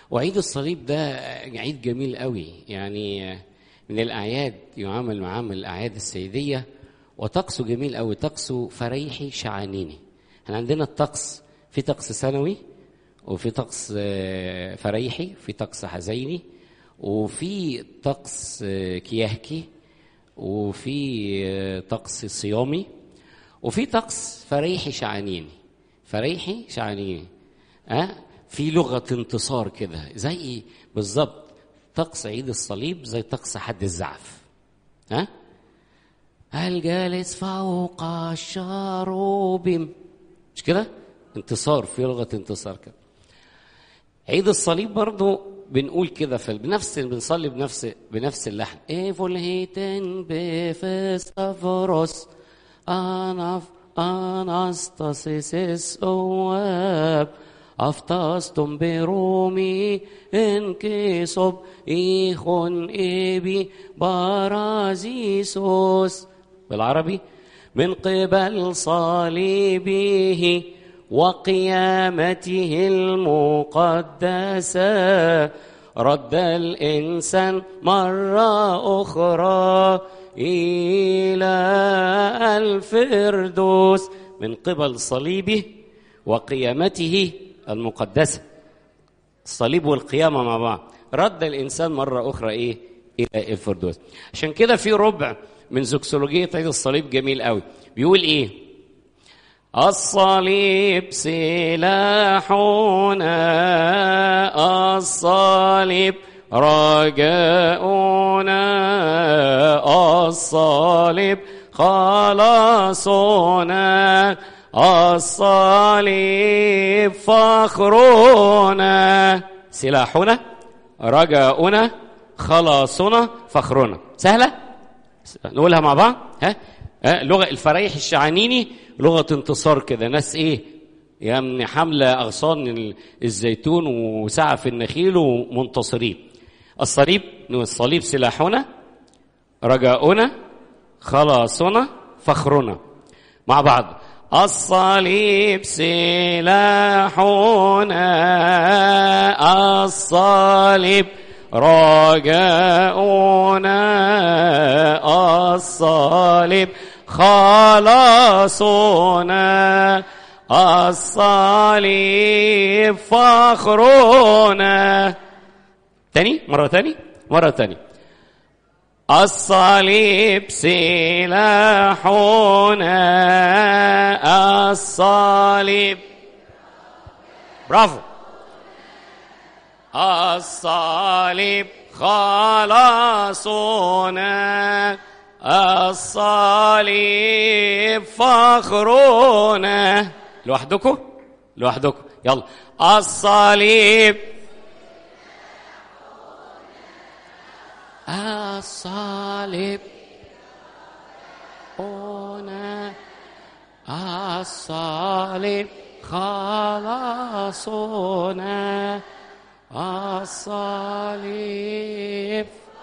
وعيد الصليب ده عيد جميل قوي يعني من الأعياد يعامل معامل الأعياد السيدية وطقسه جميل قوي طقسه فريحي شعانيني احنا عندنا الطقس في طقس سنوي وفي طقس آه، فريحي في طقس حزيني وفي طقس آه، كياهكي وفي آه، طقس صيامي وفي طقس فريحي شعانيني فريحي شعانيني أه؟ في لغة انتصار كده زي بالظبط طقس عيد الصليب زي طقس حد الزعف ها أه؟ الجالس فوق الشاروبيم مش كده انتصار في لغة انتصار كده عيد الصليب برضو بنقول كده في بنفس بنصلي بنفس بنفس اللحن ايفول هيتن بفستافروس اناف اناستاسيس اواب افتاستم برومي انكسب ايخون ايبي بارازيسوس بالعربي من قبل صليبه وقيامته المقدسة رد الإنسان مرة أخرى إلى الفردوس من قبل صليبه وقيامته المقدسة الصليب والقيامة مع بعض رد الإنسان مرة أخرى إيه إلى الفردوس عشان كده في ربع من زوكسولوجية عيد الصليب جميل قوي بيقول إيه الصليب سلاحنا الصليب رجاؤنا الصليب خلاصنا الصليب فخرنا سلاحنا رجاؤنا خلاصنا فخرنا سهلة نقولها مع بعض ها ها لغة الفريح الشعانيني لغة انتصار كده ناس ايه يعني حملة أغصان الزيتون وسعف النخيل ومنتصرين الصليب الصليب سلاحنا رجاؤنا خلاصنا فخرنا مع بعض الصليب سلاحنا الصليب رجاؤنا الصليب خلاصنا الصليب فخرنا تاني مرة تاني مرة تاني الصليب سلاحنا الصليب برافو الصليب خلاصنا الصليب فخرنا لوحدكم لوحدكم يلا الصليب الصليب هنا الصليب خلاصنا الصليب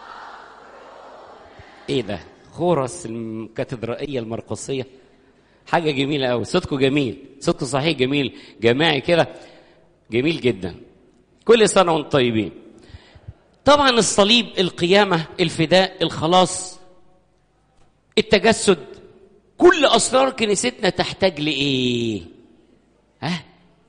ايه ده خورس الكاتدرائيه المرقسيه حاجه جميله قوي صوتكم جميل صوتكم صحيح جميل جماعي كده جميل جدا كل سنه وانتم طيبين طبعا الصليب القيامه الفداء الخلاص التجسد كل اسرار كنيستنا تحتاج لايه ها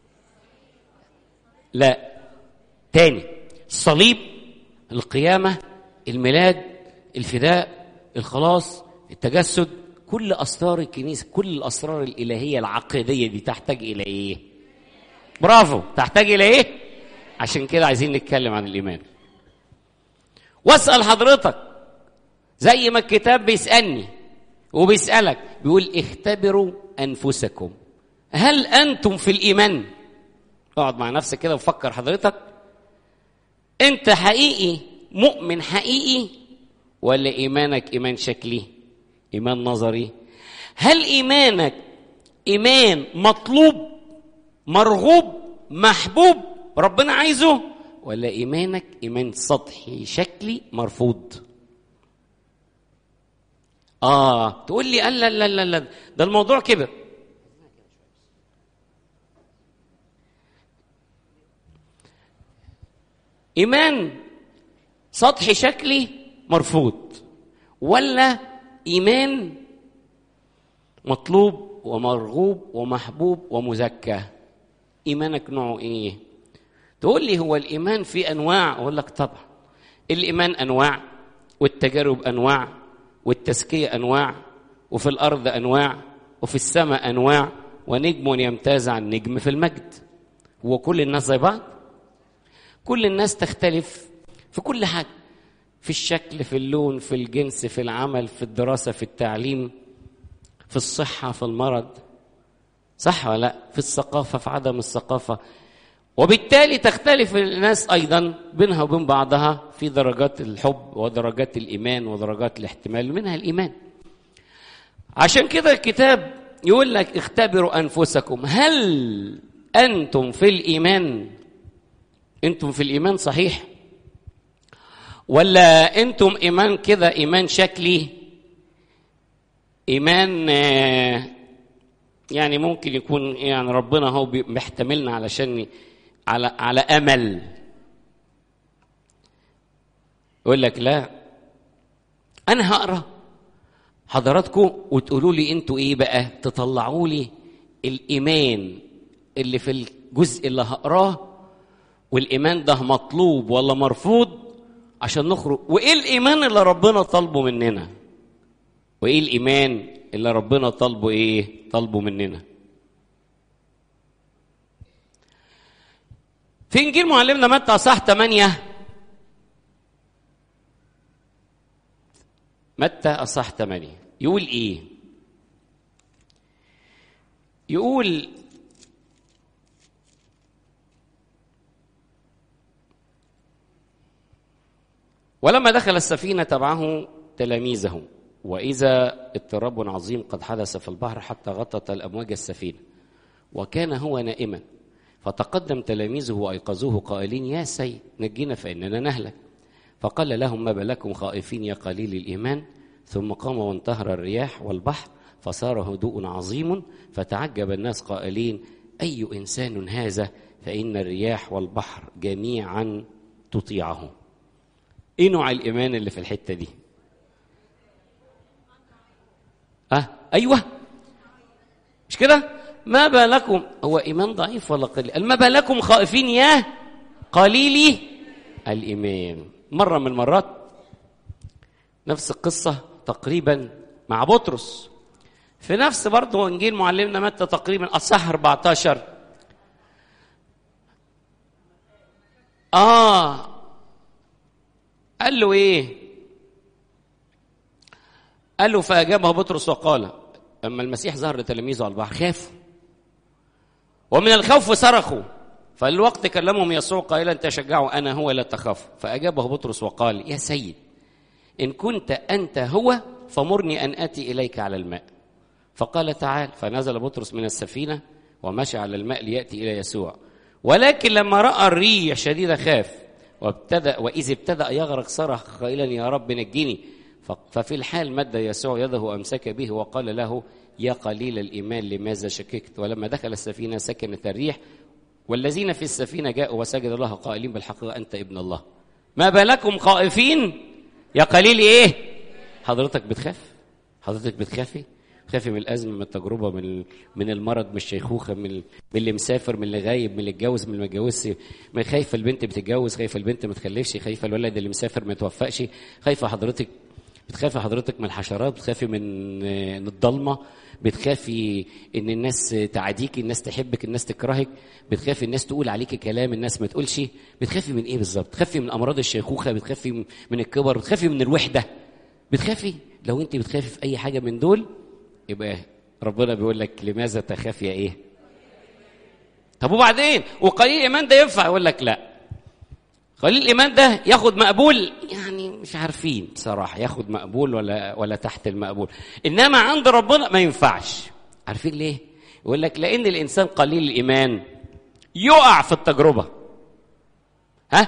لا تاني الصليب القيامه الميلاد الفداء الخلاص التجسد كل اسرار الكنيسه كل الاسرار الالهيه العقيديه دي تحتاج الى ايه برافو تحتاج الى ايه عشان كده عايزين نتكلم عن الايمان واسال حضرتك زي ما الكتاب بيسالني وبيسالك بيقول اختبروا انفسكم هل انتم في الايمان اقعد مع نفسك كده وفكر حضرتك انت حقيقي مؤمن حقيقي ولا ايمانك ايمان شكلي ايمان نظري هل ايمانك ايمان مطلوب مرغوب محبوب ربنا عايزه ولا ايمانك ايمان سطحي شكلي مرفوض اه تقول لي لا لا لا لا ده الموضوع كبر ايمان سطحي شكلي مرفوض ولا ايمان مطلوب ومرغوب ومحبوب ومزكى ايمانك نوعه ايه تقول لي هو الايمان في انواع اقول لك طبعا الايمان انواع والتجارب انواع والتزكيه انواع وفي الارض انواع وفي السماء انواع ونجم يمتاز عن نجم في المجد هو كل الناس زي بعض كل الناس تختلف في كل حاجه في الشكل في اللون في الجنس في العمل في الدراسه في التعليم في الصحه في المرض صح ولا لا في الثقافه في عدم الثقافه وبالتالي تختلف الناس ايضا بينها وبين بعضها في درجات الحب ودرجات الايمان ودرجات الاحتمال منها الايمان عشان كده الكتاب يقول لك اختبروا انفسكم هل انتم في الايمان انتم في الايمان صحيح ولا انتم ايمان كده ايمان شكلي ايمان يعني ممكن يكون يعني ربنا هو محتملنا علشان على على امل يقول لك لا انا هقرا حضراتكم وتقولوا لي انتوا ايه بقى تطلعوا لي الايمان اللي في الجزء اللي هقراه والايمان ده مطلوب ولا مرفوض عشان نخرج وايه الايمان اللي ربنا طالبه مننا وايه الايمان اللي ربنا طالبه ايه طالبه مننا في انجيل معلمنا متى اصح 8 متى اصح 8 يقول ايه يقول ولما دخل السفينه تبعه تلاميذه واذا اضطراب عظيم قد حدث في البحر حتى غطت الامواج السفينه وكان هو نائما فتقدم تلاميذه وايقظوه قائلين يا سيد نجينا فاننا نهلك فقال لهم ما بالكم خائفين يا قليل الايمان ثم قام وانتهر الرياح والبحر فصار هدوء عظيم فتعجب الناس قائلين اي انسان هذا فان الرياح والبحر جميعا تطيعه ايه نوع الايمان اللي في الحته دي اه ايوه مش كده ما بالكم هو ايمان ضعيف ولا قليل ما بالكم خائفين يا قليلي الايمان مره من المرات نفس القصه تقريبا مع بطرس في نفس برضه انجيل معلمنا متى تقريبا اصح 14 اه قال له ايه قال له فاجابه بطرس وقال اما المسيح ظهر لتلاميذه على البحر خافوا ومن الخوف صرخوا فالوقت كلمهم يسوع قائلا تشجعوا انا هو لا تخافوا فاجابه بطرس وقال يا سيد ان كنت انت هو فمرني ان اتي اليك على الماء فقال تعال فنزل بطرس من السفينه ومشى على الماء لياتي الى يسوع ولكن لما راى الريح شديده خاف وابتدا واذ ابتدا يغرق صرخ قائلا يا رب نجني ففي الحال مد يسوع يده وامسك به وقال له يا قليل الايمان لماذا شككت ولما دخل السفينه سكنت الريح والذين في السفينه جاءوا وسجدوا الله قائلين بالحقيقه انت ابن الله ما بالكم خائفين يا قليل ايه حضرتك بتخاف حضرتك بتخافي خافي من الازمه من التجربه من من المرض من الشيخوخه من من اللي مسافر من اللي غايب من اللي اتجوز من اللي ما اتجوزش من خايفه البنت بتتجوز خايفه البنت ما تخلفش خايفه الولد اللي مسافر ما يتوفقش خايفه حضرتك بتخافي حضرتك من الحشرات بتخافي من من الضلمه بتخافي ان الناس تعاديكي الناس تحبك الناس تكرهك بتخافي الناس تقول عليكي كلام الناس ما تقولش بتخافي من ايه بالظبط بتخافي من امراض الشيخوخه بتخافي من الكبر بتخافي من الوحده بتخافي لو انت بتخافي في اي حاجه من دول يبقى ربنا بيقول لك لماذا تخاف يا ايه طب وبعدين وقليل الايمان ده ينفع يقول لك لا قليل الايمان ده ياخد مقبول يعني مش عارفين بصراحه ياخد مقبول ولا ولا تحت المقبول انما عند ربنا ما ينفعش عارفين ليه يقول لك لان الانسان قليل الايمان يقع في التجربه ها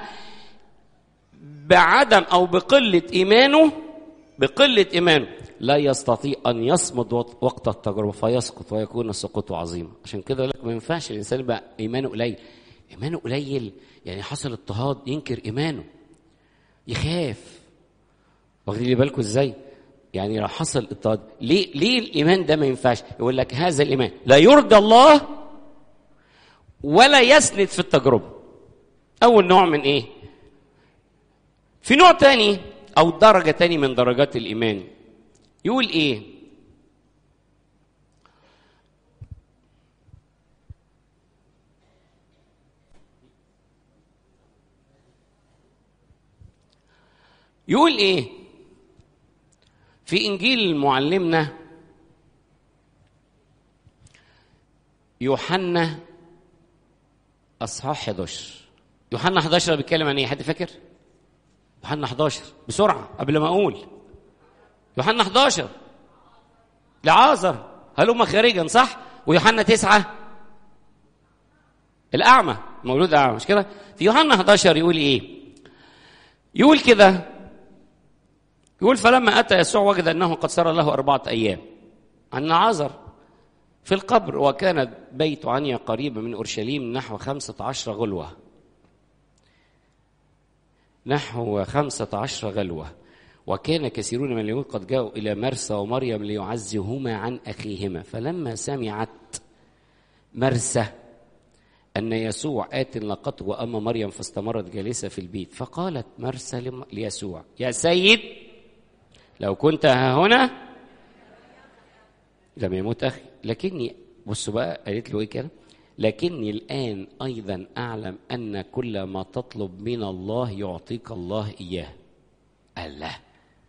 بعدم او بقله ايمانه بقله ايمانه لا يستطيع ان يصمد وقت التجربه فيسقط ويكون سقوطه عظيما عشان كده لك ما ينفعش الانسان يبقى ايمانه قليل ايمانه قليل يعني حصل اضطهاد ينكر ايمانه يخاف واخدين بالكم ازاي يعني لو حصل اضطهاد ليه ليه الايمان ده ما ينفعش يقول لك هذا الايمان لا يرضى الله ولا يسند في التجربه اول نوع من ايه في نوع تاني او درجه تاني من درجات الايمان يقول ايه يقول ايه في انجيل معلمنا يوحنا اصحاح 11 يوحنا 11 بيتكلم عن ايه حد فاكر يوحنا 11 بسرعه قبل ما اقول يوحنا 11 لعازر هلم خارجا صح ويوحنا 9 الاعمى مولود اعمى مش كده في يوحنا 11 يقول ايه يقول كده يقول فلما أتى يسوع وجد أنه قد سار له أربعة أيام أن عازر في القبر وكان بيت عنيا قريبا من أورشليم نحو خمسة عشر غلوة نحو خمسة عشر غلوة وكان كثيرون من اليهود قد جاءوا إلى مرسى ومريم ليعزهما عن أخيهما فلما سمعت مرسى أن يسوع آت لقته وأما مريم فاستمرت جالسة في البيت فقالت مرسى ليسوع يا سيد لو كنت ها هنا لم يموت أخي لكني بصوا بقى قالت له إيه كده لكني الآن أيضا أعلم أن كل ما تطلب من الله يعطيك الله إياه الله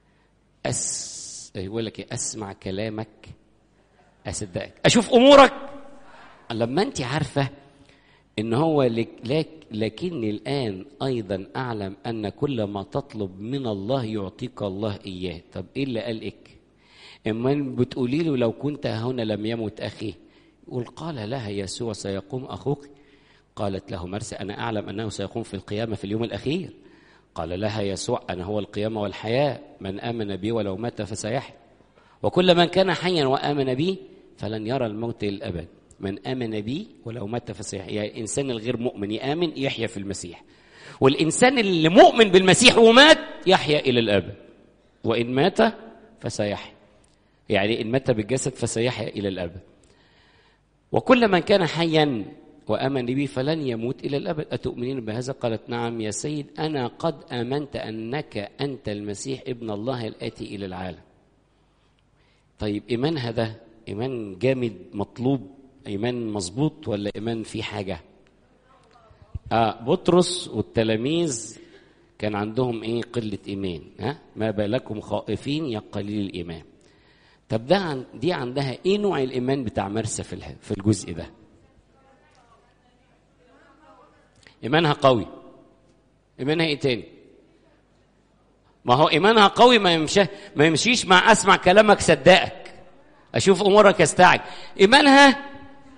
أس يقول لك إيه؟ أسمع كلامك أصدقك أشوف أمورك لما أنت عارفة ان هو لك لك لكني الان ايضا اعلم ان كل ما تطلب من الله يعطيك الله اياه طب ايه اللي قالك اما بتقولي له لو كنت هنا لم يمت اخي يقول قال لها يسوع سيقوم اخوك قالت له مرسى انا اعلم انه سيقوم في القيامه في اليوم الاخير قال لها يسوع انا هو القيامه والحياه من امن بي ولو مات فسيحيا وكل من كان حيا وامن بي فلن يرى الموت للابد من آمن بي ولو مات فسيحيا يعني الإنسان الغير مؤمن يآمن يحيا في المسيح والإنسان اللي مؤمن بالمسيح ومات يحيا إلى الأبد وإن مات فسيحيا يعني إن مات بالجسد فسيحيا إلى الأبد وكل من كان حيا وآمن بي فلن يموت إلى الأبد أتؤمنين بهذا قالت نعم يا سيد أنا قد آمنت أنك أنت المسيح ابن الله الآتي إلى العالم طيب إيمانها ده إيمان جامد مطلوب ايمان مظبوط ولا ايمان في حاجه اه بطرس والتلاميذ كان عندهم ايه قله ايمان ها ما بالكم خائفين يا قليل الايمان طب ده عن دي عندها ايه نوع الايمان بتاع مرسى في في الجزء ده ايمانها قوي ايمانها ايه تاني ما هو ايمانها قوي ما يمشي ما يمشيش مع اسمع كلامك صدقك اشوف امورك استعج ايمانها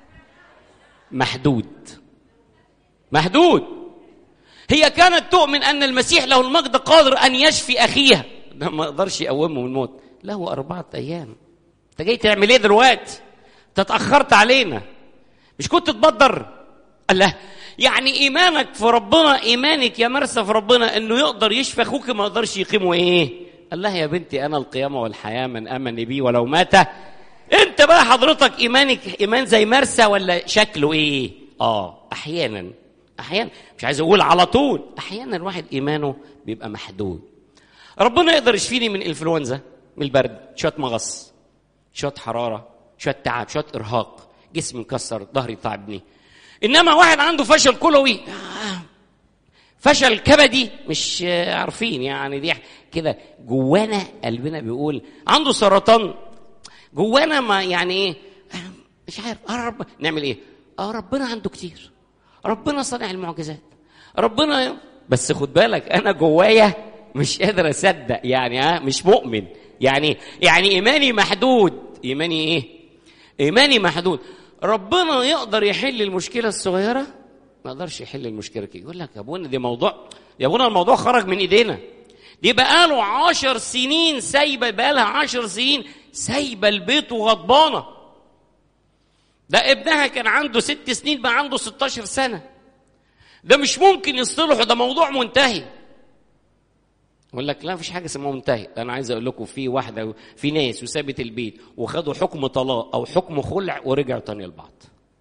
محدود محدود هي كانت تؤمن ان المسيح له المجد قادر ان يشفي اخيها ده ما يقدرش يقومه من الموت له أربعة أيام أنت جاي تعمل إيه دلوقتي؟ تتأخرت علينا مش كنت تبدر؟ الله يعني إيمانك في ربنا إيمانك يا مرسى في ربنا إنه يقدر يشفي أخوك ما يقدرش يقيمه إيه؟ الله يا بنتي أنا القيامة والحياة من آمن بي ولو مات انت بقى حضرتك ايمانك ايمان زي مرسى ولا شكله ايه اه احيانا احيانا مش عايز اقول على طول احيانا الواحد ايمانه بيبقى محدود ربنا يقدر يشفيني من الانفلونزا من البرد شويه مغص شويه حراره شويه تعب شويه ارهاق جسمي مكسر ظهري تعبني انما واحد عنده فشل كلوي فشل كبدي مش عارفين يعني دي كده جوانا قلبنا بيقول عنده سرطان جوانا ما يعني ايه مش عارف اه رب نعمل ايه اه ربنا عنده كتير ربنا صانع المعجزات ربنا بس خد بالك انا جوايا مش قادر اصدق يعني ها مش مؤمن يعني يعني ايماني محدود ايماني ايه ايماني محدود ربنا يقدر يحل المشكله الصغيره ما يقدرش يحل المشكله كده يقول لك يا ابونا دي موضوع يا ابونا الموضوع خرج من ايدينا دي بقاله عشر سنين سايبه بقالها عشر سنين سايبه البيت وغضبانه ده ابنها كان عنده ست سنين بقى عنده 16 سنه ده مش ممكن يصطلحوا ده موضوع منتهي يقول لك لا مفيش حاجه اسمها منتهي انا عايز اقول لكم في واحده في ناس وسابت البيت وخدوا حكم طلاق او حكم خلع ورجعوا تاني لبعض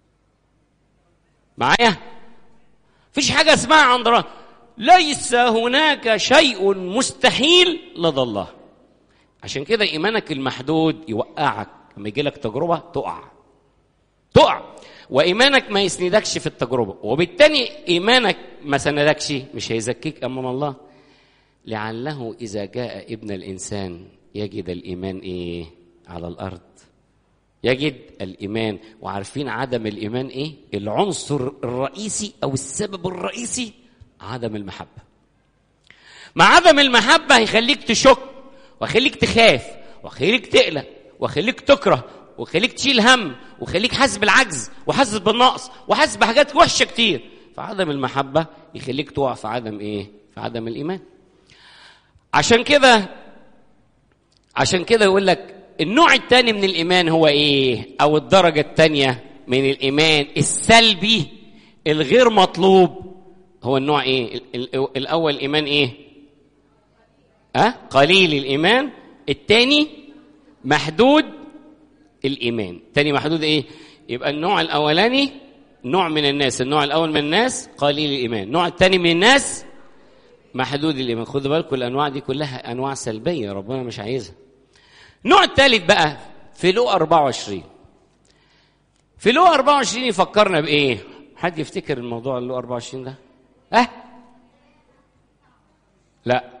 معايا مفيش حاجه اسمها عند الله ليس هناك شيء مستحيل لدى الله عشان كده ايمانك المحدود يوقعك لما يجي لك تجربه تقع تقع وايمانك ما يسندكش في التجربه وبالتالي ايمانك ما سندكش مش هيزكيك امام الله لعله اذا جاء ابن الانسان يجد الايمان ايه على الارض يجد الايمان وعارفين عدم الايمان ايه العنصر الرئيسي او السبب الرئيسي عدم المحبه مع عدم المحبه هيخليك تشك ويخليك تخاف ويخليك تقلق ويخليك تكره ويخليك تشيل هم ويخليك حاسس بالعجز وحاسس بالنقص وحاسس بحاجات وحشه كتير فعدم المحبه يخليك تقع في عدم ايه في عدم الايمان عشان كده عشان كده يقول لك النوع الثاني من الايمان هو ايه او الدرجه الثانيه من الايمان السلبي الغير مطلوب هو النوع ايه ال- ال- الاول ايمان ايه أه؟ قليل الايمان الثاني محدود الايمان الثاني محدود ايه يبقى النوع الاولاني نوع من الناس النوع الاول من الناس قليل الايمان النوع الثاني من الناس محدود الايمان خدوا بالكم الانواع دي كلها انواع سلبيه ربنا مش عايزها النوع الثالث بقى في لو 24 في لو 24 يفكرنا بايه حد يفتكر الموضوع اللو 24 ده اه لا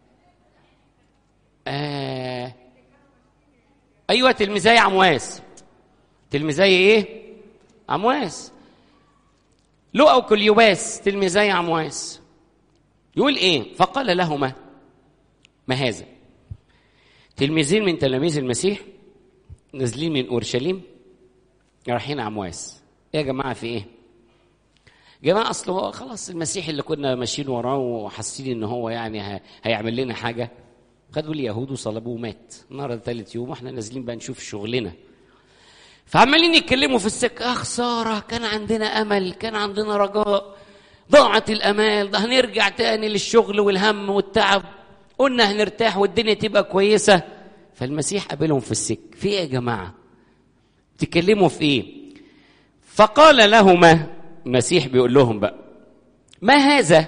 آه. ايوه تلميذي عمواس تلميذي ايه عمواس لو او كليوباس تلميذي عمواس يقول ايه فقال لهما ما هذا تلميذين من تلاميذ المسيح نازلين من اورشليم رايحين عمواس ايه يا جماعه في ايه جماعه اصل هو خلاص المسيح اللي كنا ماشيين وراه وحاسين ان هو يعني ه- هيعمل لنا حاجه خدوا اليهود وصلبوه ومات النهارده ثالث يوم واحنا نازلين بقى نشوف شغلنا فعمالين يتكلموا في السكه اه خساره كان عندنا امل كان عندنا رجاء ضاعت الامال ده هنرجع تاني للشغل والهم والتعب قلنا هنرتاح والدنيا تبقى كويسه فالمسيح قابلهم في السك في ايه يا جماعه تكلموا في ايه فقال لهما المسيح بيقول لهم بقى ما هذا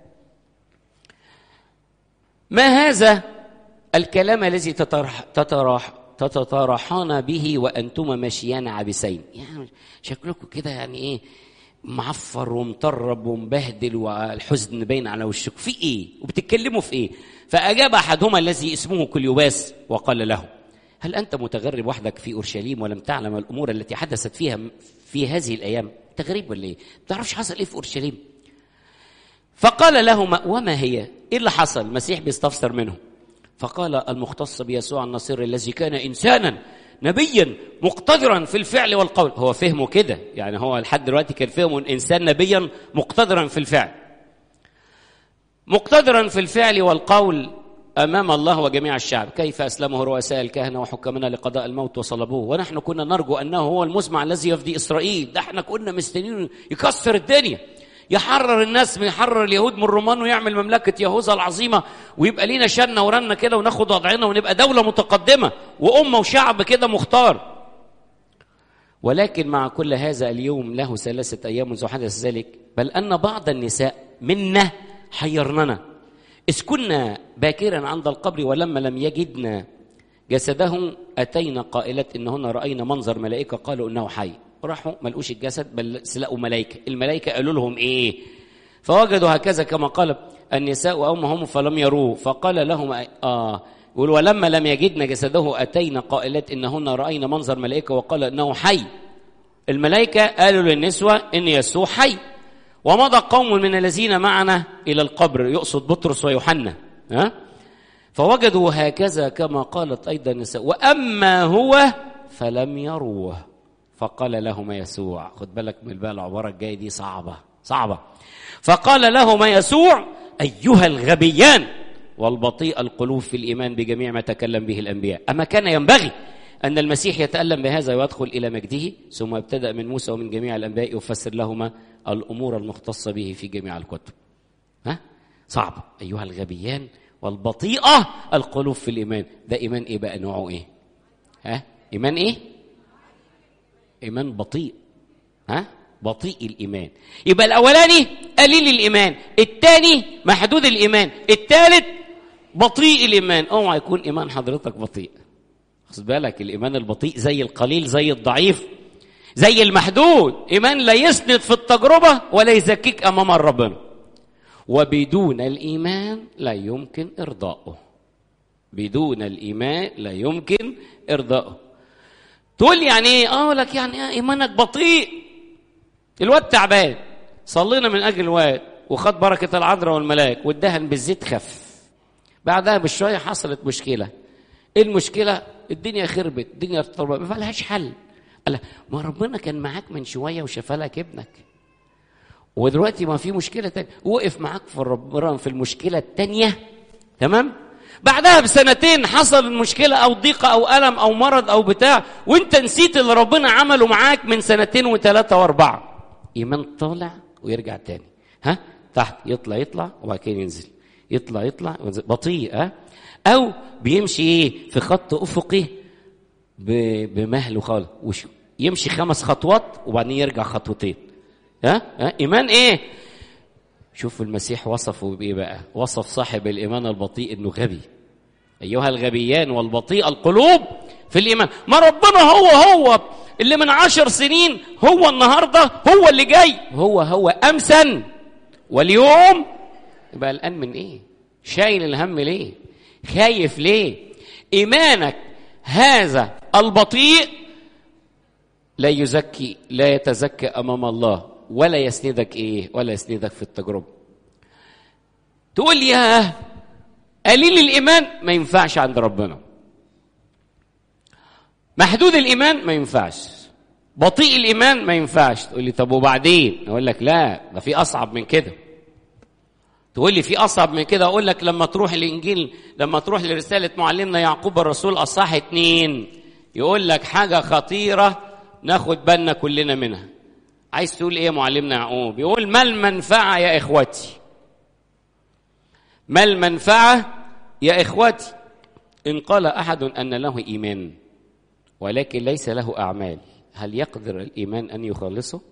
ما هذا الكلام الذي تترح تتراح تتطارحان به وانتما ماشيان عابسين يعني شكلكم كده يعني ايه معفر ومطرب ومبهدل والحزن باين على وشك في ايه وبتتكلموا في ايه فاجاب احدهما الذي اسمه كليوباس وقال له هل انت متغرب وحدك في اورشليم ولم تعلم الامور التي حدثت فيها في هذه الايام انت غريب ولا ايه ما تعرفش حصل ايه في اورشليم فقال لهما وما هي ايه اللي حصل المسيح بيستفسر منهم فقال المختص بيسوع النصير الذي كان انسانا نبيا مقتدرا في الفعل والقول هو فهمه كده يعني هو لحد دلوقتي كان فهمه انسان نبيا مقتدرا في الفعل مقتدرا في الفعل والقول امام الله وجميع الشعب كيف اسلمه رؤساء الكهنه وحكامنا لقضاء الموت وصلبوه ونحن كنا نرجو انه هو المزمع الذي يفدي اسرائيل ده احنا كنا مستنيين يكسر الدنيا يحرر الناس من يحرر اليهود من الرومان ويعمل مملكه يهوذا العظيمه ويبقى لينا شنه ورنه كده وناخد وضعنا ونبقى دوله متقدمه وامه وشعب كده مختار ولكن مع كل هذا اليوم له ثلاثه ايام منذ حدث ذلك بل ان بعض النساء منا حيرننا إذ كنا باكرا عند القبر ولما لم يجدنا جسده أتينا قائلات إنهن رأينا منظر ملائكة قالوا إنه حي راحوا ما لقوش الجسد بل لقوا ملائكة الملائكة قالوا لهم إيه فوجدوا هكذا كما قال النساء وأمهم فلم يروه فقال لهم آه يقول ولما لم يجدنا جسده أتينا قائلات إنهن رأينا منظر ملائكة وقال إنه حي الملائكة قالوا للنسوة إن يسوع حي ومضى قوم من الذين معنا إلى القبر يقصد بطرس ويوحنا ها فوجدوا هكذا كما قالت أيضا النساء وأما هو فلم يروه فقال لهما يسوع خد بالك من بقى العبارة الجاية دي صعبة صعبة فقال لهما يسوع أيها الغبيان والبطيء القلوب في الإيمان بجميع ما تكلم به الأنبياء أما كان ينبغي أن المسيح يتألم بهذا ويدخل إلى مجده ثم ابتدأ من موسى ومن جميع الأنبياء يفسر لهما الأمور المختصة به في جميع الكتب ها صعب أيها الغبيان والبطيئة القلوب في الإيمان ده إيمان إيه بقى نوعه إيه ها إيمان إيه إيمان بطيء ها بطيء الإيمان يبقى الأولاني قليل الإيمان الثاني محدود الإيمان الثالث بطيء الإيمان اوعى يكون إيمان حضرتك بطيء خد بالك الإيمان البطيء زي القليل زي الضعيف زي المحدود إيمان لا يسند في التجربة ولا يزكيك أمام ربنا وبدون الإيمان لا يمكن إرضاؤه بدون الإيمان لا يمكن إرضاؤه تقول يعني إيه؟ أه لك يعني إيه إيمانك بطيء الواد تعبان صلينا من أجل الواد وخد بركة العذراء والملاك وادهن بالزيت خف بعدها بشوية حصلت مشكلة إيه المشكلة؟ الدنيا خربت الدنيا ارتربت ما لهاش حل قال ما ربنا كان معاك من شوية وشفى لك ابنك ودلوقتي ما في مشكلة تانية وقف معاك في ربنا في المشكلة التانية تمام بعدها بسنتين حصل المشكلة أو ضيقة أو ألم أو مرض أو بتاع وأنت نسيت اللي ربنا عمله معاك من سنتين وثلاثة وأربعة إيمان طالع ويرجع تاني ها تحت يطلع يطلع وبعد كده ينزل يطلع يطلع وينزل. بطيء ها أو بيمشي إيه في خط أفقي بمهله خالص وش يمشي خمس خطوات وبعدين يرجع خطوتين ها ها ايمان ايه شوف المسيح وصفه بايه بقى وصف صاحب الايمان البطيء انه غبي ايها الغبيان والبطيء القلوب في الايمان ما ربنا هو هو اللي من عشر سنين هو النهارده هو اللي جاي هو هو امسا واليوم يبقى قلقان من ايه شايل الهم ليه خايف ليه ايمانك هذا البطيء لا يزكي لا يتزكى امام الله ولا يسندك ايه ولا يسندك في التجربه تقول يا قليل الايمان ما ينفعش عند ربنا محدود الايمان ما ينفعش بطيء الايمان ما ينفعش تقول لي طب وبعدين اقول لك لا ده في اصعب من كده تقول لي في اصعب من كده اقول لك لما تروح الانجيل لما تروح لرساله معلمنا يعقوب الرسول اصح اتنين يقول لك حاجه خطيره ناخد بالنا كلنا منها عايز تقول ايه معلمنا يعقوب يقول ما المنفعه يا اخوتي ما المنفعه يا اخوتي ان قال احد ان له ايمان ولكن ليس له اعمال هل يقدر الايمان ان يخلصه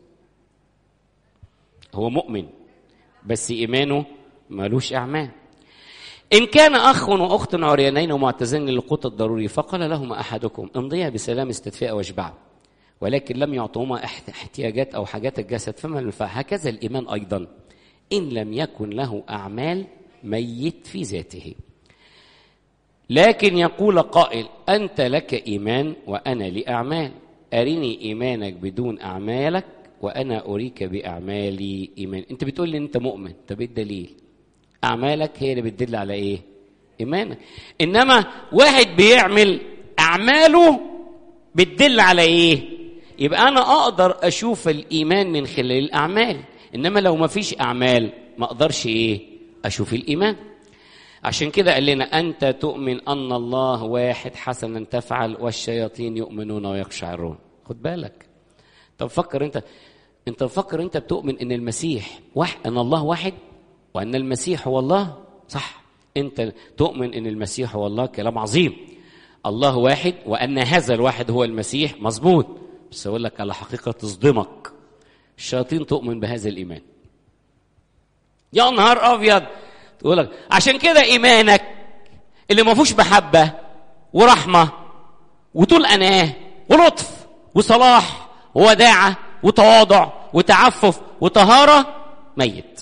هو مؤمن بس ايمانه مالوش اعمال ان كان اخ واخت عريانين ومعتزين للقوت الضروري فقال لهما احدكم امضيا بسلام استدفاء واشبعوا ولكن لم يعطوهما احتياجات او حاجات الجسد فما النفع هكذا الايمان ايضا ان لم يكن له اعمال ميت في ذاته لكن يقول قائل انت لك ايمان وانا لي اعمال ارني ايمانك بدون اعمالك وانا اريك باعمالي ايمان انت بتقول لي انت مؤمن طب ايه الدليل اعمالك هي اللي بتدل على ايه ايمانك انما واحد بيعمل اعماله بتدل على ايه يبقى انا اقدر اشوف الايمان من خلال الاعمال انما لو ما فيش اعمال ما اقدرش ايه اشوف الايمان عشان كده قال لنا انت تؤمن ان الله واحد حسنا تفعل والشياطين يؤمنون ويقشعرون خد بالك طب فكر انت انت فكر انت بتؤمن ان المسيح واحد ان الله واحد وان المسيح هو الله صح انت تؤمن ان المسيح هو الله كلام عظيم الله واحد وان هذا الواحد هو المسيح مظبوط بس اقول لك على حقيقه تصدمك الشياطين تؤمن بهذا الايمان يا نهار ابيض تقول لك عشان كده ايمانك اللي ما فيهوش محبه ورحمه وطول اناه ولطف وصلاح ووداعه وتواضع وتعفف وطهاره ميت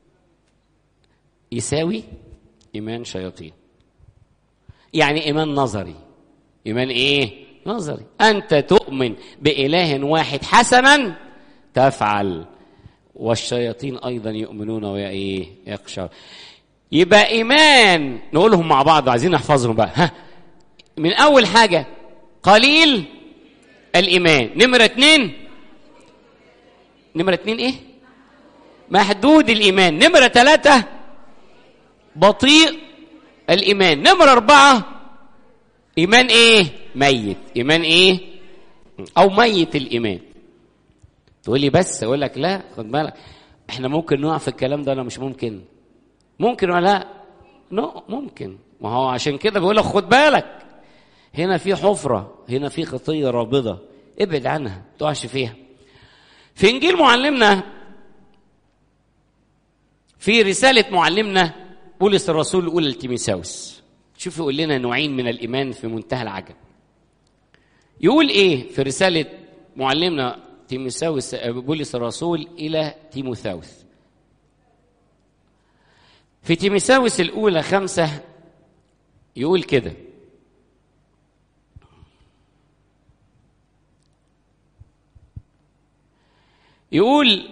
يساوي ايمان شياطين يعني ايمان نظري ايمان ايه نظري انت تؤمن باله واحد حسنا تفعل والشياطين ايضا يؤمنون وايه يقشر يبقى ايمان نقولهم مع بعض عايزين نحفظهم بقى ها من اول حاجه قليل الايمان نمره اتنين نمره اتنين ايه محدود الايمان نمره ثلاثه بطيء الايمان نمره اربعه ايمان ايه ميت ايمان ايه او ميت الايمان تقول لي بس اقول لك لا خد بالك احنا ممكن نقع في الكلام ده ولا مش ممكن ممكن ولا لا نو ممكن ما هو عشان كده بيقول لك خد بالك هنا في حفره هنا في خطيه رابضه ابعد عنها ما تقعش فيها في انجيل معلمنا في رساله معلمنا بولس الرسول الاولى لتيميساوس شوف يقول لنا نوعين من الايمان في منتهى العجب يقول ايه في رساله معلمنا تيموثاوس بولس الرسول الى تيموثاوس في تيموثاوس الاولى خمسه يقول كده يقول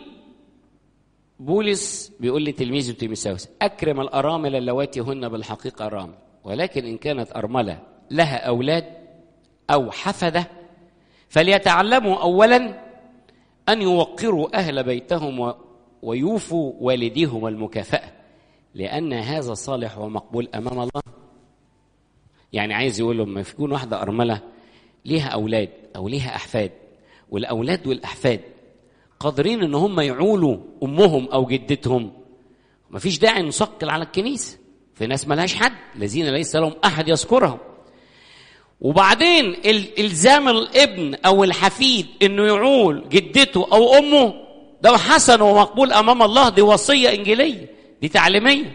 بولس بيقول لتلميذه تيموثاوس اكرم الارامل اللواتي هن بالحقيقه ارامل ولكن ان كانت ارمله لها اولاد او حفده فليتعلموا اولا ان يوقروا اهل بيتهم ويوفوا والديهم المكافاه لان هذا صالح ومقبول امام الله يعني عايز يقول لهم لما يكون واحده ارمله ليها اولاد او ليها احفاد والاولاد والاحفاد قادرين ان هم يعولوا امهم او جدتهم مفيش داعي نثقل على الكنيسه في ناس ملهاش حد الذين ليس لهم احد يذكرهم وبعدين الزام الابن او الحفيد انه يعول جدته او امه ده حسن ومقبول امام الله دي وصيه انجيليه دي تعليميه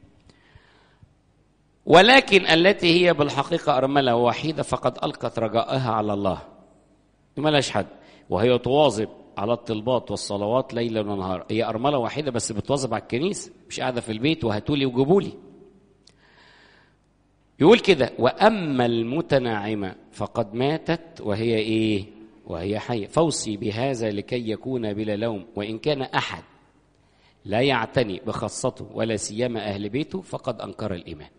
ولكن التي هي بالحقيقه ارمله وحيده فقد القت رجائها على الله ملهاش حد وهي تواظب على الطلبات والصلوات ليلا ونهارا هي أرملة واحدة بس بتواظب على الكنيسة مش قاعدة في البيت وهاتولي وجيبولي يقول كده وأما المتناعمة فقد ماتت وهي إيه وهي حية فوصي بهذا لكي يكون بلا لوم وإن كان أحد لا يعتني بخاصته ولا سيما أهل بيته فقد أنكر الإيمان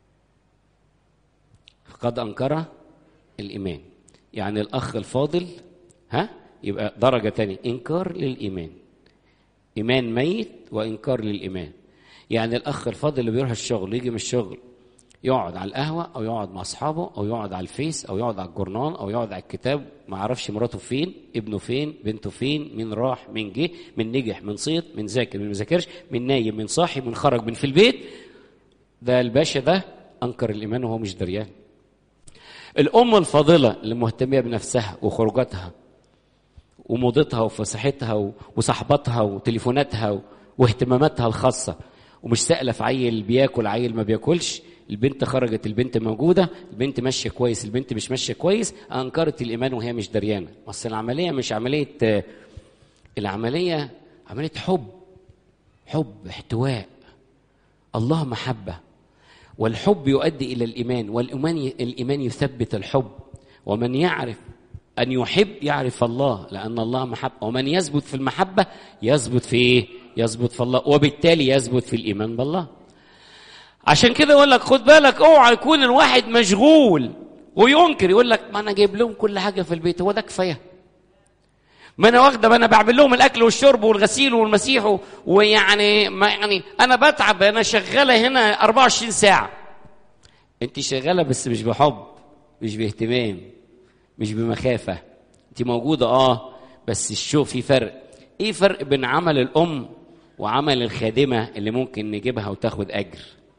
فقد أنكر الإيمان يعني الأخ الفاضل ها يبقى درجة تانية إنكار للإيمان إيمان ميت وإنكار للإيمان يعني الأخ الفاضل اللي بيروح الشغل يجي من الشغل يقعد على القهوة أو يقعد مع أصحابه أو يقعد على الفيس أو يقعد على الجورنال أو يقعد على الكتاب ما يعرفش مراته فين ابنه فين بنته فين مين راح مين جه من نجح من صيت من ذاكر من مذاكرش من نايم من صاحي من خرج من في البيت ده الباشا ده أنكر الإيمان وهو مش دريان الأم الفاضلة اللي مهتمية بنفسها وخروجاتها وموضتها وفسحتها وصحباتها وتليفوناتها واهتماماتها الخاصة ومش سائلة في عيل بياكل عيل ما بياكلش البنت خرجت البنت موجودة البنت ماشية كويس البنت مش ماشية كويس أنكرت الإيمان وهي مش دريانة أصل العملية مش عملية العملية عملية حب حب احتواء الله محبة والحب يؤدي إلى الإيمان والإيمان الإيمان يثبت الحب ومن يعرف أن يحب يعرف الله لأن الله محبة ومن يثبت في المحبة يثبت في إيه؟ يثبت في الله وبالتالي يثبت في الإيمان بالله عشان كده يقول لك خد بالك اوعى يكون الواحد مشغول وينكر يقول لك ما انا جايب لهم كل حاجه في البيت هو ده كفايه ما انا واخده ما انا بعمل لهم الاكل والشرب والغسيل والمسيح ويعني ما يعني انا بتعب انا شغاله هنا 24 ساعه انت شغاله بس مش بحب مش باهتمام مش بمخافه انت موجوده اه بس الشوق في فرق ايه فرق بين عمل الام وعمل الخادمه اللي ممكن نجيبها وتاخد اجر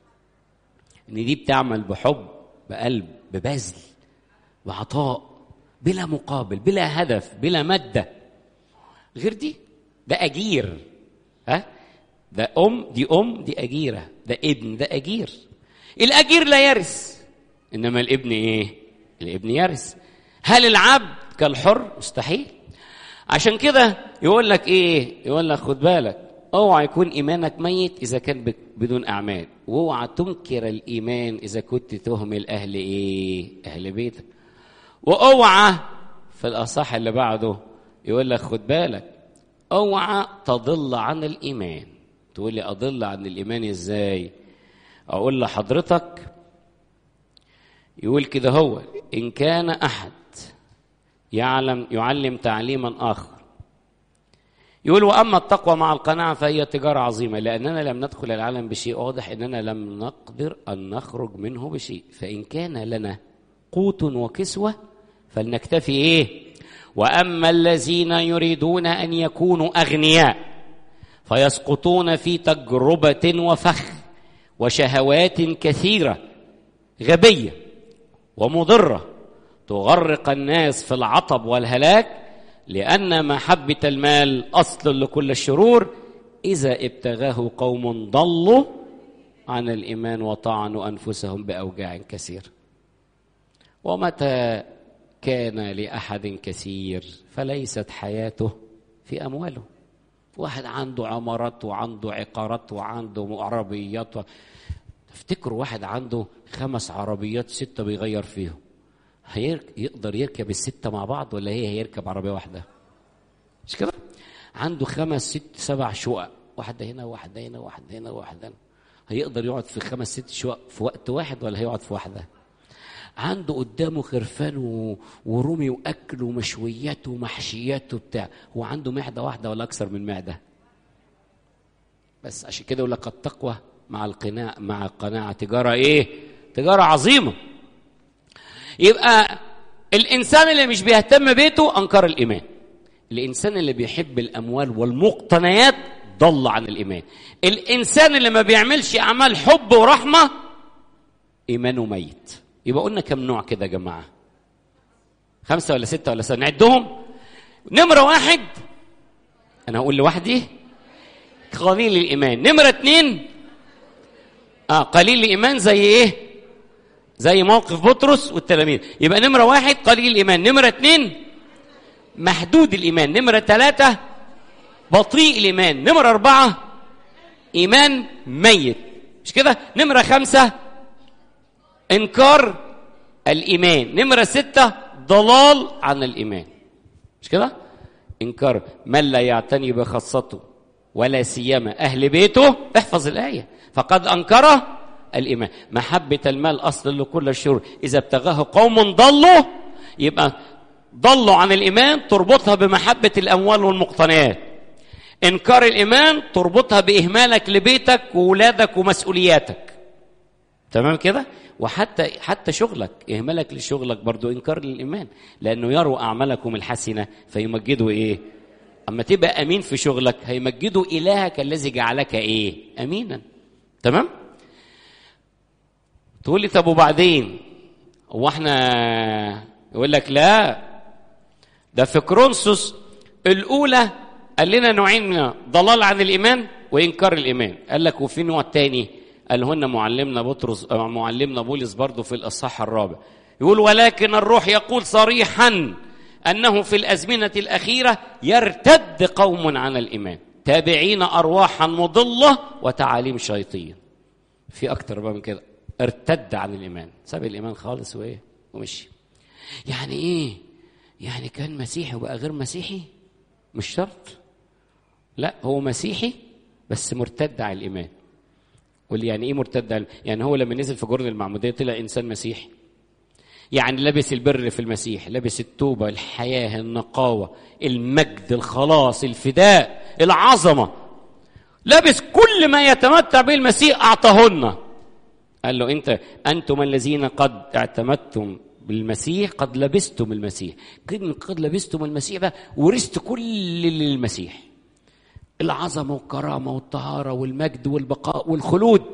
ان دي بتعمل بحب بقلب ببذل بعطاء بلا مقابل بلا هدف بلا ماده غير دي ده اجير ها ده ام دي ام دي اجيره ده ابن ده اجير الاجير لا يرث انما الابن ايه الابن يرث هل العبد كالحر مستحيل عشان كده يقول لك ايه يقول لك خد بالك اوعى يكون ايمانك ميت اذا كان بدون اعمال واوعى تنكر الايمان اذا كنت تهمل اهل ايه اهل بيتك واوعى في الاصح اللي بعده يقول لك خد بالك اوعى تضل عن الايمان تقول لي اضل عن الايمان ازاي اقول لحضرتك يقول كده هو ان كان احد يعلم يعلم تعليما اخر يقول واما التقوى مع القناعه فهي تجاره عظيمه لاننا لم ندخل العالم بشيء واضح اننا لم نقدر ان نخرج منه بشيء فان كان لنا قوت وكسوة فلنكتفي إيه وأما الذين يريدون أن يكونوا أغنياء فيسقطون في تجربة وفخ وشهوات كثيرة غبية ومضرة تغرق الناس في العطب والهلاك لأن محبة المال أصل لكل الشرور إذا ابتغاه قوم ضلوا عن الإيمان وطعنوا أنفسهم بأوجاع كثير ومتى كان لأحد كثير فليست حياته في أمواله واحد عنده عمارات وعنده عقارات وعنده عربيات و... افتكروا واحد عنده خمس عربيات ستة بيغير فيهم هيرك... يقدر يركب الستة مع بعض ولا هي هيركب عربية واحدة مش كده عنده خمس ست سبع شقق واحدة هنا واحدة هنا واحدة هنا واحدة هنا هيقدر يقعد في خمس ست شقق في وقت واحد ولا هيقعد في واحدة عنده قدامه خرفان و... ورومي واكل ومشويات ومحشيات وبتاع هو عنده معده واحده ولا اكثر من معده بس عشان كده يقول لك التقوى مع القناع مع القناعه تجاره ايه تجاره عظيمه يبقى الانسان اللي مش بيهتم بيته انكر الايمان الانسان اللي بيحب الاموال والمقتنيات ضل عن الايمان الانسان اللي ما بيعملش اعمال حب ورحمه ايمانه ميت يبقى قلنا كم نوع كده يا جماعه خمسه ولا سته ولا سته نعدهم نمره واحد انا هقول لوحدي قليل الايمان نمره اتنين اه قليل الايمان زي ايه زي موقف بطرس والتلاميذ يبقى نمره واحد قليل الايمان نمره اتنين محدود الايمان نمره ثلاثه بطيء الايمان نمره اربعه ايمان ميت مش كده نمره خمسه انكار الايمان نمره سته ضلال عن الايمان مش كده انكار من لا يعتني بخاصته ولا سيما اهل بيته احفظ الايه فقد انكر الايمان محبه المال اصل لكل الشرور اذا ابتغاه قوم ضلوا يبقى ضلوا عن الايمان تربطها بمحبه الاموال والمقتنيات انكار الايمان تربطها باهمالك لبيتك وولادك ومسؤولياتك تمام كده وحتى حتى شغلك اهمالك لشغلك برضو انكار للايمان لانه يروا اعمالكم الحسنه فيمجدوا ايه اما تبقى امين في شغلك هيمجدوا الهك الذي جعلك ايه امينا تمام تقول لي طب وبعدين هو احنا يقول لك لا ده في كرونسوس الاولى قال لنا نوعين من ضلال عن الايمان وانكار الايمان قال لك وفي نوع تاني قال هن معلمنا بطرس معلمنا بولس برضه في الاصحاح الرابع يقول ولكن الروح يقول صريحا انه في الازمنه الاخيره يرتد قوم عن الايمان تابعين ارواحا مضله وتعاليم شيطين في اكتر بقى من كده ارتد عن الايمان ساب الايمان خالص وايه ومشي يعني ايه يعني كان مسيحي وبقى غير مسيحي مش شرط لا هو مسيحي بس مرتد عن الايمان واللي يعني ايه مرتد عن يعني هو لما نزل في جرن المعموديه طلع انسان مسيحي يعني لابس البر في المسيح لابس التوبه الحياه النقاوه المجد الخلاص الفداء العظمه لابس كل ما يتمتع به المسيح اعطاهن قال له انت انتم الذين قد اعتمدتم بالمسيح قد لبستم المسيح كلمة قد لبستم المسيح بقى ورثت كل اللي المسيح العظمة والكرامة والطهارة والمجد والبقاء والخلود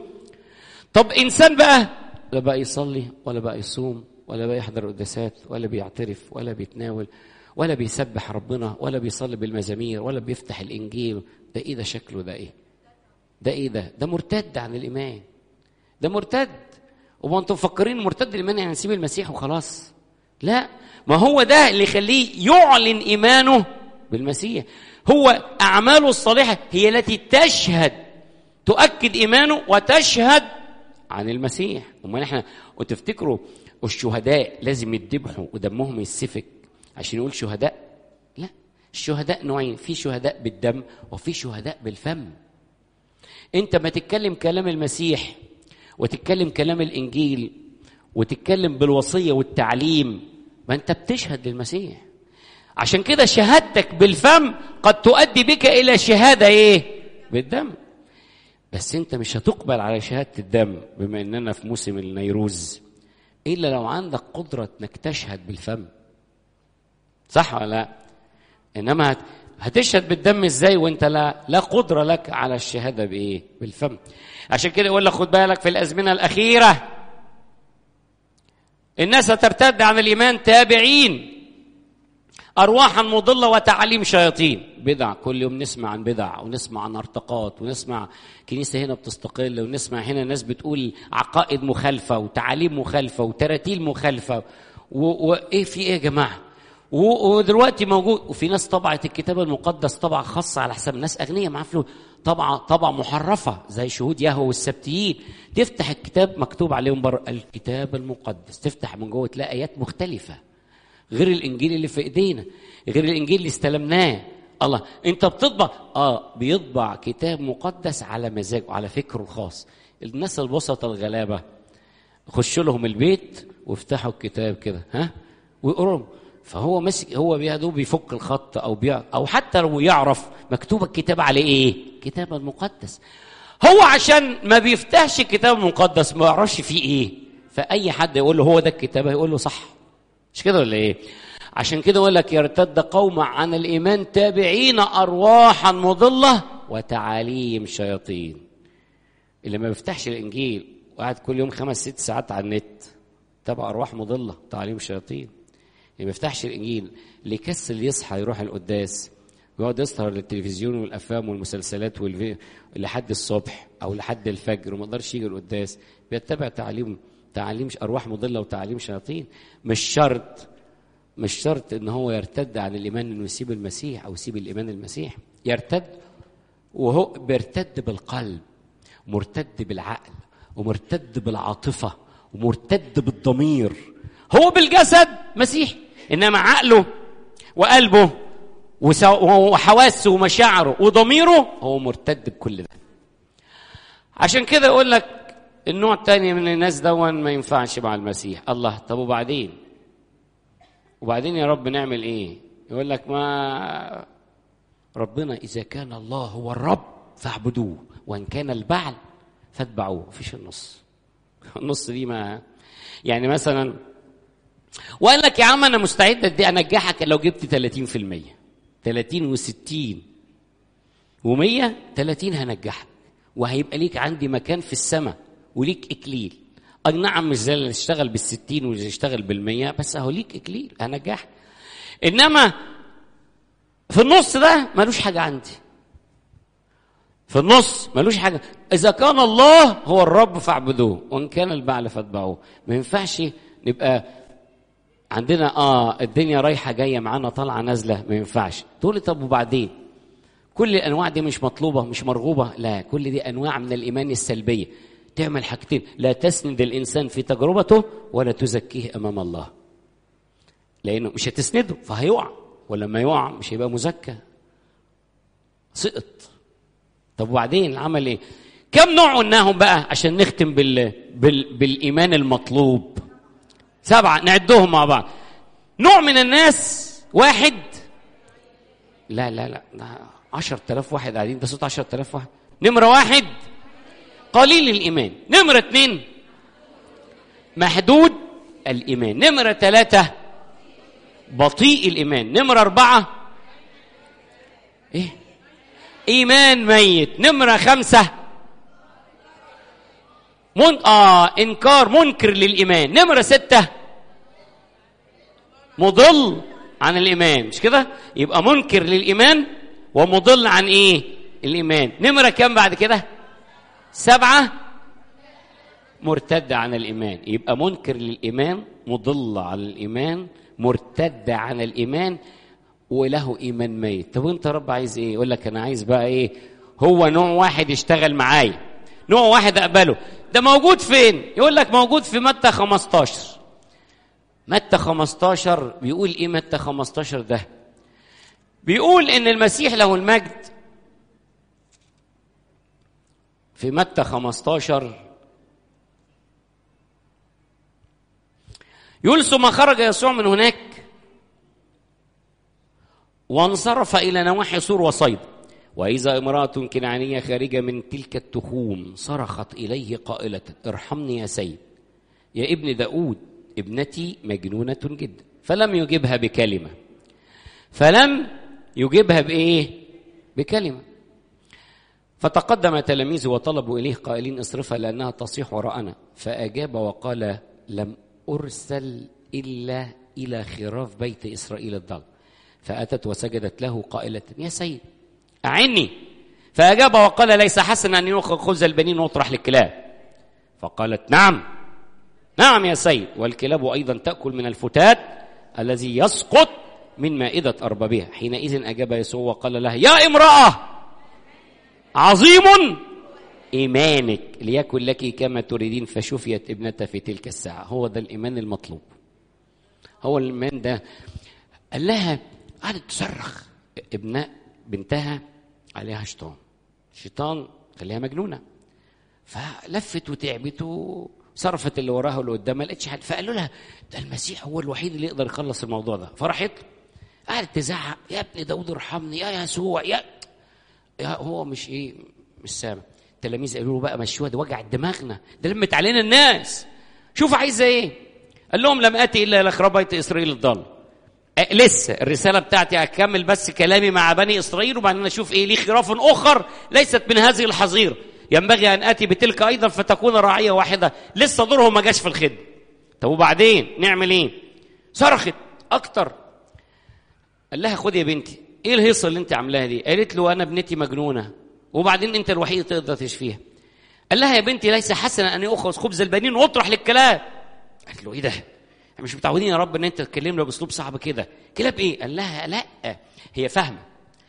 طب إنسان بقى لا بقى يصلي ولا بقى يصوم ولا بقى يحضر قداسات ولا بيعترف ولا بيتناول ولا بيسبح ربنا ولا بيصلي بالمزامير ولا بيفتح الإنجيل ده إيه ده شكله ده إيه ده إيه ده ده مرتد عن الإيمان ده مرتد وما انتم مفكرين مرتد الايمان يعني نسيب المسيح وخلاص لا ما هو ده اللي يخليه يعلن ايمانه بالمسيح هو اعماله الصالحه هي التي تشهد تؤكد ايمانه وتشهد عن المسيح امال احنا وتفتكروا الشهداء لازم يتذبحوا ودمهم يسفك عشان يقول شهداء لا الشهداء نوعين في شهداء بالدم وفي شهداء بالفم انت ما تتكلم كلام المسيح وتتكلم كلام الانجيل وتتكلم بالوصيه والتعليم ما انت بتشهد للمسيح عشان كده شهادتك بالفم قد تؤدي بك الى شهاده ايه بالدم بس انت مش هتقبل على شهاده الدم بما اننا في موسم النيروز الا لو عندك قدره انك تشهد بالفم صح ولا لا انما هت- هتشهد بالدم ازاي وانت لا لا قدره لك على الشهاده بايه بالفم عشان كده يقول لك خد بالك في الازمنه الاخيره الناس هترتد عن الايمان تابعين ارواحا مضله وتعاليم شياطين بدع كل يوم نسمع عن بدع ونسمع عن ارتقاط ونسمع كنيسه هنا بتستقل ونسمع هنا ناس بتقول عقائد مخالفه وتعاليم مخالفه وتراتيل مخالفه و- وايه في ايه يا جماعه و- ودلوقتي موجود وفي ناس طبعت الكتاب المقدس طبعه خاصه على حساب ناس اغنياء معاها فلوس طبعه طبعه محرفه زي شهود يهوه والسبتيين تفتح الكتاب مكتوب عليهم بره الكتاب المقدس تفتح من جوه تلاقي ايات مختلفه غير الانجيل اللي في ايدينا غير الانجيل اللي استلمناه الله انت بتطبع اه بيطبع كتاب مقدس على مزاجه على فكره الخاص الناس البسطة الغلابه خشوا لهم البيت وافتحوا الكتاب كده ها ويقروا فهو ماسك هو يا دوب بيفك الخط او بيع او حتى لو يعرف مكتوب الكتاب عليه ايه؟ كتاب المقدس هو عشان ما بيفتحش الكتاب المقدس ما يعرفش فيه ايه فاي حد يقول له هو ده الكتاب هيقول له صح مش كده ولا ايه؟ عشان كده يقول لك يرتد قوم عن الايمان تابعين ارواحا مضله وتعاليم شياطين اللي ما بيفتحش الانجيل وقاعد كل يوم خمس ست ساعات على النت تبع ارواح مضله تعاليم شياطين اللي ما بيفتحش الانجيل اللي يكسل يصحى يروح القداس ويقعد يسهر للتلفزيون والافلام والمسلسلات والفي... لحد الصبح او لحد الفجر وما يقدرش يجي القداس بيتبع تعليم تعاليم ارواح مضله وتعاليم شياطين مش شرط مش شرط ان هو يرتد عن الايمان انه يسيب المسيح او يسيب الايمان المسيح يرتد وهو بيرتد بالقلب مرتد بالعقل ومرتد بالعاطفه ومرتد بالضمير هو بالجسد مسيح انما عقله وقلبه وحواسه ومشاعره وضميره هو مرتد بكل ده عشان كده يقول لك النوع الثاني من الناس دون ما ينفعش مع المسيح الله طب وبعدين وبعدين يا رب نعمل ايه يقول لك ما ربنا اذا كان الله هو الرب فاعبدوه وان كان البعل فاتبعوه مفيش النص النص دي ما يعني مثلا وقال لك يا عم انا مستعد ادي انجحك لو جبت 30% 30 و60 و100 30 هنجحك وهيبقى ليك عندي مكان في السماء وليك اكليل اي نعم مش زي اللي يشتغل بالستين واللي يشتغل بالمية بس اهو ليك اكليل هنجحك انما في النص ده ملوش حاجه عندي في النص ملوش حاجه اذا كان الله هو الرب فاعبدوه وان كان البعل فاتبعوه ما ينفعش نبقى عندنا اه الدنيا رايحه جايه معانا طالعه نازله ما ينفعش تقول لي طب وبعدين كل الانواع دي مش مطلوبه مش مرغوبه لا كل دي انواع من الايمان السلبيه تعمل حاجتين لا تسند الانسان في تجربته ولا تزكيه امام الله لانه مش هتسنده فهيقع ولما يقع مش هيبقى مزكى سقط طب وبعدين عمل ايه كم نوع قلناهم بقى عشان نختم بال... بال... بالايمان المطلوب سبعه نعدهم مع بعض نوع من الناس واحد لا لا لا عشر تلاف واحد قاعدين ده صوت عشر تلاف واحد نمرة واحد قليل الإيمان نمرة اثنين محدود الإيمان نمرة ثلاثة بطيء الإيمان نمرة أربعة إيه إيمان ميت نمرة خمسة من... آه إنكار منكر للإيمان نمرة ستة مضل عن الإيمان مش كده يبقى منكر للإيمان ومضل عن إيه الإيمان نمرة كام بعد كده سبعة مرتد عن الإيمان يبقى منكر للإيمان مضل عن الإيمان مرتد عن الإيمان وله إيمان ميت طب وأنت رب عايز إيه يقول لك أنا عايز بقى إيه هو نوع واحد يشتغل معايا نوع واحد أقبله ده موجود فين يقول لك موجود في متى 15 متى 15 بيقول إيه متى 15 ده بيقول إن المسيح له المجد في متى 15 يقول ثم خرج يسوع من هناك وانصرف إلى نواحي سور وصيد وإذا امرأة كنعانية خارجة من تلك التخوم صرخت إليه قائلة ارحمني يا سيد يا ابن داود ابنتي مجنونة جدا فلم يجبها بكلمة فلم يجبها بإيه بكلمة فتقدم تلاميذه وطلبوا إليه قائلين اصرفها لأنها تصيح وراءنا فأجاب وقال لم أرسل إلا إلى خراف بيت إسرائيل الضال فأتت وسجدت له قائلة يا سيد أعني فأجاب وقال ليس حسنا أن يؤخذ خبز البنين ويطرح للكلاب فقالت نعم نعم يا سيد والكلاب أيضا تأكل من الفتات الذي يسقط من مائدة أربابها حينئذ أجاب يسوع وقال لها يا امرأة عظيم إيمانك ليكن لك كما تريدين فشفيت ابنتها في تلك الساعة هو ده الإيمان المطلوب هو الإيمان ده قال لها قعدت تصرخ ابناء بنتها عليها شيطان شيطان خليها مجنونة فلفت وتعبت وصرفت اللي وراها واللي قدامها لقيتش حد فقالوا لها ده المسيح هو الوحيد اللي يقدر يخلص الموضوع ده فراحت قعدت تزعق يا ابن داود ارحمني يا يسوع يا يا هو مش ايه مش سامع التلاميذ قالوا له بقى مشوها ده وجع دماغنا ده لمت علينا الناس شوف عايزه ايه قال لهم لم اتي الا الى خراب بيت اسرائيل الضال أه لسه الرساله بتاعتي هكمل بس كلامي مع بني اسرائيل وبعدين اشوف ايه ليه خراف اخر ليست من هذه الحظيره ينبغي ان اتي بتلك ايضا فتكون راعيه واحده لسه دورهم ما جاش في الخدمه طب وبعدين نعمل ايه صرخت اكتر قال لها خدي يا بنتي ايه الهيصه اللي انت عاملاها دي قالت له انا ابنتي مجنونه وبعدين انت الوحيد تقدر تشفيها قال لها يا بنتي ليس حسنا ان ياخذ خبز البنين واطرح للكلاب قالت له ايه ده احنا مش متعودين يا رب ان انت تتكلمنا باسلوب صعب كده كلاب ايه قال لها لا هي فاهمه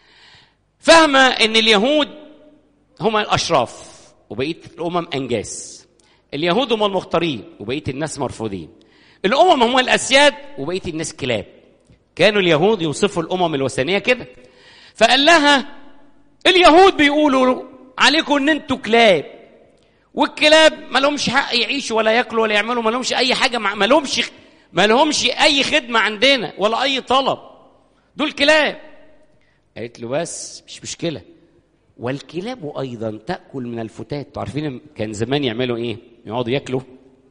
فاهمه ان اليهود هم الاشراف وبقيه الامم انجاس اليهود هم المختارين وبقيه الناس مرفوضين الامم هم الاسياد وبقيه الناس كلاب كانوا اليهود يوصفوا الامم الوثنيه كده فقال لها اليهود بيقولوا عليكم ان انتوا كلاب والكلاب ما لهمش حق يعيشوا ولا ياكلوا ولا يعملوا ما لهمش اي حاجه ما لهمش ما لهمش اي خدمه عندنا ولا اي طلب دول كلاب قالت له بس مش مشكله والكلاب ايضا تاكل من الفتات عارفين كان زمان يعملوا ايه يقعدوا ياكلوا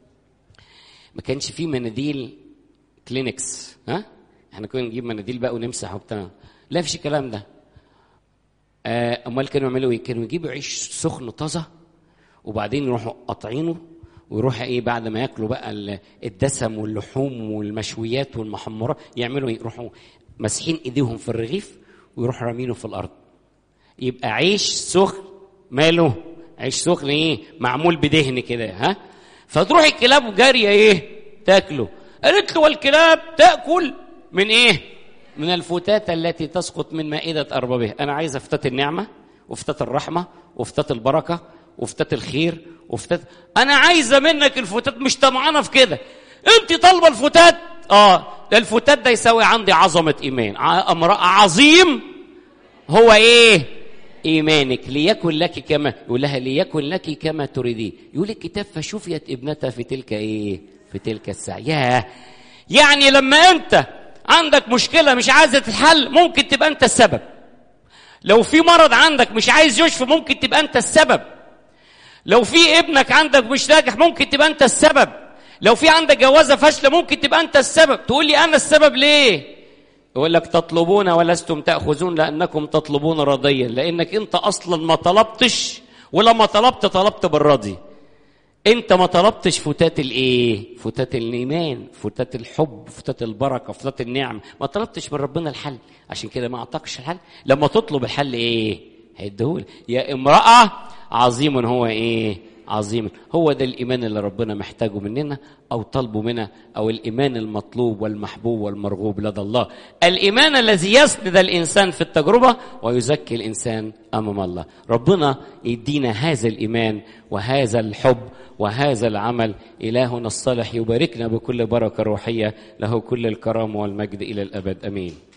ما كانش فيه مناديل كلينكس ها احنا كنا نجيب مناديل بقى ونمسح وبتاع لا فيش الكلام ده آه امال كانوا يعملوا ايه كانوا يجيبوا عيش سخن طازه وبعدين يروحوا قاطعينه ويروح ايه بعد ما ياكلوا بقى الدسم واللحوم والمشويات والمحمرات يعملوا ايه يروحوا ماسحين ايديهم في الرغيف ويروحوا رامينه في الارض يبقى عيش سخن ماله عيش سخن ايه معمول بدهن كده ها فتروح الكلاب جاريه ايه تاكله قالت له والكلاب تاكل من ايه من الفتات التي تسقط من مائدة أربابها أنا عايز أفتات النعمة وفتات الرحمة وفتات البركة وفتات الخير وفتات أنا عايزة منك الفتات مش طمعانة في كده أنت طالبة الفتات آه ده الفتات ده يساوي عندي عظمة إيمان امرأة عظيم هو إيه إيمانك ليكن لك كما يقول لها ليكن لك كما تريدين يقول الكتاب فشفيت ابنتها في تلك إيه في تلك الساعة ياه يعني لما أنت عندك مشكلة مش عايزة تتحل ممكن تبقى أنت السبب لو في مرض عندك مش عايز يشفى ممكن تبقى أنت السبب لو في ابنك عندك مش ناجح ممكن تبقى أنت السبب لو في عندك جوازة فاشلة ممكن تبقى أنت السبب تقول لي أنا السبب ليه يقول لك تطلبون ولستم تأخذون لأنكم تطلبون رضيا لأنك أنت أصلا ما طلبتش ولما طلبت طلبت بالرضي انت ما طلبتش فتات الايه فتات الايمان فتات الحب فتات البركه فتات النعم ما طلبتش من ربنا الحل عشان كده ما اعطاكش الحل لما تطلب الحل ايه هيديهولك يا امراه عظيم هو ايه عظيم هو ده الايمان اللي ربنا محتاجه مننا او طلبه منا او الايمان المطلوب والمحبوب والمرغوب لدى الله الايمان الذي يسند الانسان في التجربه ويزكي الانسان امام الله ربنا يدينا هذا الايمان وهذا الحب وهذا العمل إلهنا الصالح يباركنا بكل بركة روحية له كل الكرامة والمجد إلى الأبد أمين